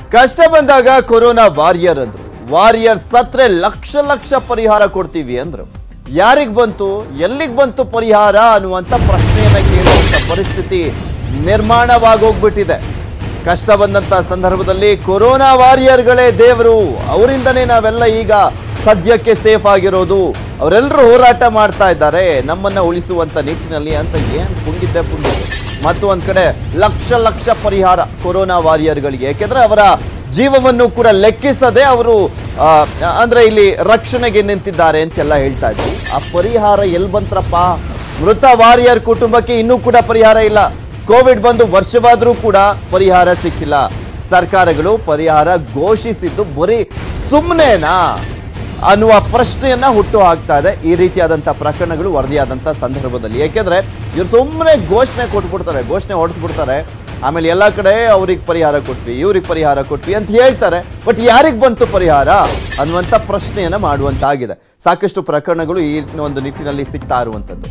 ಕಷ್ಟ ಬಂದಾಗ corona warrior ಅಂದ್ರು ವಾರಿಯರ್ ಸತ್ರೆ ಲಕ್ಷ ಲಕ್ಷ ಪರಿಹಾರ ಕೊಡ್ತೀವಿ ಅಂದ್ರು ಯಾರಿಗ್ ಬಂತು ಎಲ್ಲಿಗ್ ಬಂತು ಪರಿಹಾರ ಅನ್ನುವಂತ ಪ್ರಶ್ನೆಯನ್ನ ಕೇಳುವಂತ ಪರಿಸ್ಥಿತಿ ನಿರ್ಮಾಣವಾಗೋಗ್ಬಿಟ್ಟಿದೆ ಕಷ್ಟ ಬಂದಂತ ಸಂದರ್ಭದಲ್ಲಿ ಕೊರೋನಾ ವಾರಿಯರ್ಗಳೇ ದೇವರು ಅವರಿಂದನೇ ನಾವೆಲ್ಲ ಈಗ ಸದ್ಯಕ್ಕೆ ಸೇಫ್ ಆಗಿರೋದು ಅವರೆಲ್ಲರೂ ಹೋರಾಟ ಮಾಡ್ತಾ ಇದ್ದಾರೆ ನಮ್ಮನ್ನ ಉಳಿಸುವಂತ ನಿಟ್ಟಿನಲ್ಲಿ ಅಂತ ಏನ್ ಪುಂಗಿದ್ದೆ ಪುಂಗಿದ್ದೆ ಮತ್ತು ಒಂದ್ ಕಡೆ ಲಕ್ಷ ಲಕ್ಷ ಪರಿಹಾರ ಕೊರೋನಾ ವಾರಿಯರ್ಗಳಿಗೆ ಯಾಕೆಂದ್ರೆ ಅವರ ಜೀವವನ್ನು ಕೂಡ ಲೆಕ್ಕಿಸದೆ ಅವರು ಆ, ಅಂದ್ರೆ ಇಲ್ಲಿ ರಕ್ಷಣೆಗೆ ನಿಂತಿದ್ದಾರೆ ಅಂತೆಲ್ಲ ಹೇಳ್ತಾ ಇದ್ರು ಆ ಪರಿಹಾರ ಎಲ್ ಬಂತ್ರಪ್ಪ ಮೃತ ವಾರಿಯರ್ ಕುಟುಂಬಕ್ಕೆ ಇನ್ನೂ ಕೂಡ ಪರಿಹಾರ ಇಲ್ಲ ಕೋವಿಡ್ ಬಂದು ವರ್ಷವಾದ್ರೂ ಕೂಡ ಪರಿಹಾರ ಸಿಕ್ಕಿಲ್ಲ ಸರ್ಕಾರಗಳು ಪರಿಹಾರ ಘೋಷಿಸಿದ್ದು ಬರೀ ಸುಮ್ಮನೆನಾ ಅನ್ನುವ ಪ್ರಶ್ನೆಯನ್ನ ಹುಟ್ಟು ಹಾಕ್ತಾ ಇದೆ ಈ ರೀತಿಯಾದಂಥ ಪ್ರಕರಣಗಳು ವರದಿಯಾದಂಥ ಸಂದರ್ಭದಲ್ಲಿ ಯಾಕೆಂದ್ರೆ ಇವ್ರು ಸುಮ್ಮನೆ ಘೋಷಣೆ ಕೊಟ್ಬಿಡ್ತಾರೆ ಘೋಷಣೆ ಹೊಡೆಸ್ಬಿಡ್ತಾರೆ ಆಮೇಲೆ ಎಲ್ಲ ಕಡೆ ಅವ್ರಿಗೆ ಪರಿಹಾರ ಕೊಟ್ವಿ ಇವ್ರಿಗೆ ಪರಿಹಾರ ಕೊಟ್ವಿ ಅಂತ ಹೇಳ್ತಾರೆ ಬಟ್ ಯಾರಿಗೆ ಬಂತು ಪರಿಹಾರ ಅನ್ನುವಂಥ ಪ್ರಶ್ನೆಯನ್ನ ಮಾಡುವಂತಾಗಿದೆ ಸಾಕಷ್ಟು ಪ್ರಕರಣಗಳು ಈ ಒಂದು ನಿಟ್ಟಿನಲ್ಲಿ ಸಿಗ್ತಾ ಇರುವಂಥದ್ದು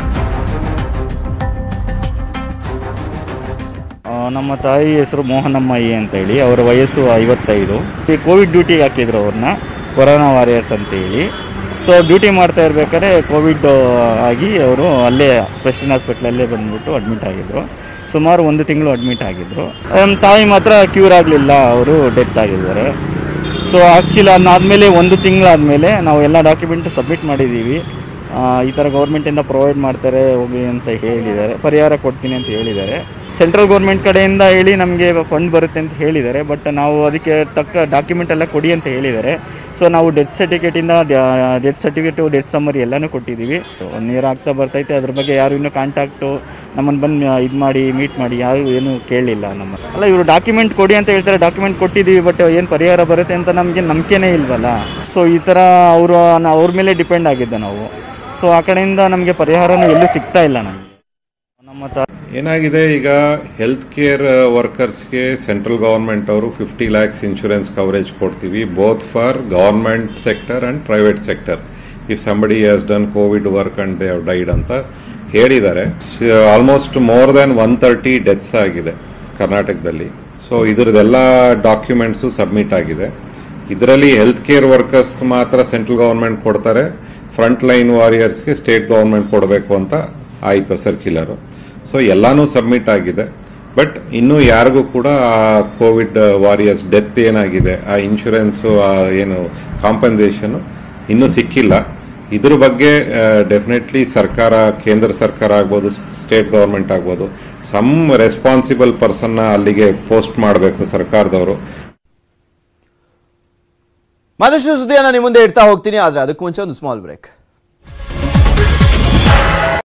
ಆ, ನಮ್ಮ ತಾಯಿ ಹೆಸರು ಮೋಹನಮ್ಮಯ್ಯ ಅಂತ ಹೇಳಿ ಅವರ ವಯಸ್ಸು ಐವತ್ತೈದು ಈ ಕೋವಿಡ್ ಡ್ಯೂಟಿಗೆ ಹಾಕಿದ್ರು ಅವ್ರನ್ನ ಕೊರೋನಾ ವಾರಿಯರ್ಸ್ ಅಂತೇಳಿ ಸೊ ಡ್ಯೂಟಿ ಮಾಡ್ತಾ ಇರ್ಬೇಕಾದ್ರೆ ಕೋವಿಡ್ ಆಗಿ ಅವರು ಅಲ್ಲೇ ಪ್ರೆಸ್ಟಿನ್ ಹಾಸ್ಪಿಟ್ಲಲ್ಲೇ ಬಂದ್ಬಿಟ್ಟು ಅಡ್ಮಿಟ್ ಆಗಿದ್ರು ಸುಮಾರು ಒಂದು ತಿಂಗಳು ಅಡ್ಮಿಟ್ ಆಗಿದ್ರು ನಮ್ಮ ತಾಯಿ ಮಾತ್ರ ಕ್ಯೂರ್ ಆಗಲಿಲ್ಲ ಅವರು ಡೆತ್ ಆಗಿದ್ದಾರೆ ಸೊ ಆ್ಯಕ್ಚುಲಿ ಅದಾದಮೇಲೆ ಒಂದು ತಿಂಗಳಾದಮೇಲೆ ನಾವು ಎಲ್ಲ ಡಾಕ್ಯುಮೆಂಟ್ ಸಬ್ಮಿಟ್ ಮಾಡಿದ್ದೀವಿ ಆ, ಈ ಥರ ಗೌರ್ಮೆಂಟಿಂದ ಪ್ರೊವೈಡ್ ಮಾಡ್ತಾರೆ ಹೋಗಿ ಅಂತ ಹೇಳಿದ್ದಾರೆ ಪರಿಹಾರ ಕೊಡ್ತೀನಿ ಅಂತ ಹೇಳಿದ್ದಾರೆ ಸೆಂಟ್ರಲ್ ಗೌರ್ಮೆಂಟ್ ಕಡೆಯಿಂದ ಹೇಳಿ ನಮಗೆ ಫಂಡ್ ಬರುತ್ತೆ ಅಂತ ಹೇಳಿದ್ದಾರೆ ಬಟ್ ನಾವು ಅದಕ್ಕೆ ತಕ್ಕ ಡಾಕ್ಯುಮೆಂಟ್ ಎಲ್ಲ ಕೊಡಿ ಅಂತ ಹೇಳಿದ್ದಾರೆ ಸೊ ನಾವು ಡೆತ್ ಸರ್ಟಿಫಿಕೇಟಿಂದ ಡೆತ್ ಸರ್ಟಿಫಿಕೇಟು ಡೆತ್ ಸಮ್ಮರಿ ಎಲ್ಲನೂ ಕೊಟ್ಟಿದ್ದೀವಿ ನೀರು ಆಗ್ತಾ ಬರ್ತೈತೆ ಅದ್ರ ಬಗ್ಗೆ ಯಾರು ಇನ್ನೂ ಕಾಂಟ್ಯಾಕ್ಟು ನಮ್ಮನ್ನು ಬಂದು ಇದು ಮಾಡಿ ಮೀಟ್ ಮಾಡಿ ಯಾರು ಏನು ಕೇಳಲಿಲ್ಲ ನಮ್ಮ ಅಲ್ಲ ಇವರು ಡಾಕ್ಯುಮೆಂಟ್ ಕೊಡಿ ಅಂತ ಹೇಳ್ತಾರೆ ಡಾಕ್ಯುಮೆಂಟ್ ಕೊಟ್ಟಿದ್ದೀವಿ ಬಟ್ ಏನು ಪರಿಹಾರ ಬರುತ್ತೆ ಅಂತ ನಮಗೆ ನಂಬಿಕೆನೇ ಇಲ್ವಲ್ಲ ಸೊ ಈ ಥರ ಅವರು ಅವ್ರ ಮೇಲೆ ಡಿಪೆಂಡ್ ಆಗಿದ್ದೆ ನಾವು ಸೊ ಆ ಕಡೆಯಿಂದ ನಮಗೆ ಪರಿಹಾರನೂ ಎಲ್ಲೂ ಸಿಗ್ತಾ ಇಲ್ಲ ನಮಗೆ ನಮ್ಮ ತ ಏನಾಗಿದೆ ಈಗ ಹೆಲ್ತ್ ಕೇರ್ ವರ್ಕರ್ಸ್ಗೆ ಸೆಂಟ್ರಲ್ ಗವರ್ಮೆಂಟ್ ಅವರು ಫಿಫ್ಟಿ ಲ್ಯಾಕ್ಸ್ ಇನ್ಶೂರೆನ್ಸ್ ಕವರೇಜ್ ಕೊಡ್ತೀವಿ both for government sector and private sector if somebody has done Covid work and they have died ಅಂತ ಹೇಳಿದ್ದಾರೆ almost more than one thirty deaths ಆಗಿದೆ ಕರ್ನಾಟಕದಲ್ಲಿ ಸೊ ಇದ್ರದ್ದೆಲ್ಲ documents submit ಆಗಿದೆ ಇದರಲ್ಲಿ health care workers ಮಾತ್ರ central government ಕೊಡ್ತಾರೆ front line ವಾರಿಯರ್ಸ್ಗೆ ಸ್ಟೇಟ್ ಗವರ್ಮೆಂಟ್ ಕೊಡಬೇಕು ಅಂತ ಆಯಿತು ಸರ್ಕ್ಯುಲರು ಸೊ ಎಲ್ಲಾನು ಸಬ್ಮಿಟ್ ಆಗಿದೆ ಬಟ್ ಇನ್ನೂ ಯಾರಿಗೂ ಕೂಡ ಆ ಕೋವಿಡ್ ವಾರಿಯರ್ಸ್ ಡೆತ್ ಏನಾಗಿದೆ ಆ ಇನ್ಶೂರೆನ್ಸು ಆ ಏನು ಕಾಂಪನ್ಸೇಷನ್ ಇನ್ನೂ ಸಿಕ್ಕಿಲ್ಲ ಇದ್ರ ಬಗ್ಗೆ ಡೆಫಿನೆಟ್ಲಿ ಸರ್ಕಾರ ಕೇಂದ್ರ ಸರ್ಕಾರ ಆಗ್ಬೋದು ಸ್ಟೇಟ್ ಗವರ್ಮೆಂಟ್ ಆಗ್ಬೋದು ಸಮ್ ರೆಸ್ಪಾನ್ಸಿಬಲ್ ಪರ್ಸನ್ನ ಅಲ್ಲಿಗೆ ಪೋಸ್ಟ್ ಮಾಡಬೇಕು ಸರ್ಕಾರದವರು ಮತ್ತಷ್ಟು ಸುದ್ದಿಯನ್ನ ನಿಮ್ಮ ಮುಂದೆ ಇಡ್ತಾ ಹೋಗ್ತೀನಿ ಆದ್ರೆ ಅದಕ್ಕೂ ಮುಂಚೆ ಒಂದು ಸ್ಮಾಲ್ ಬ್ರೇಕ್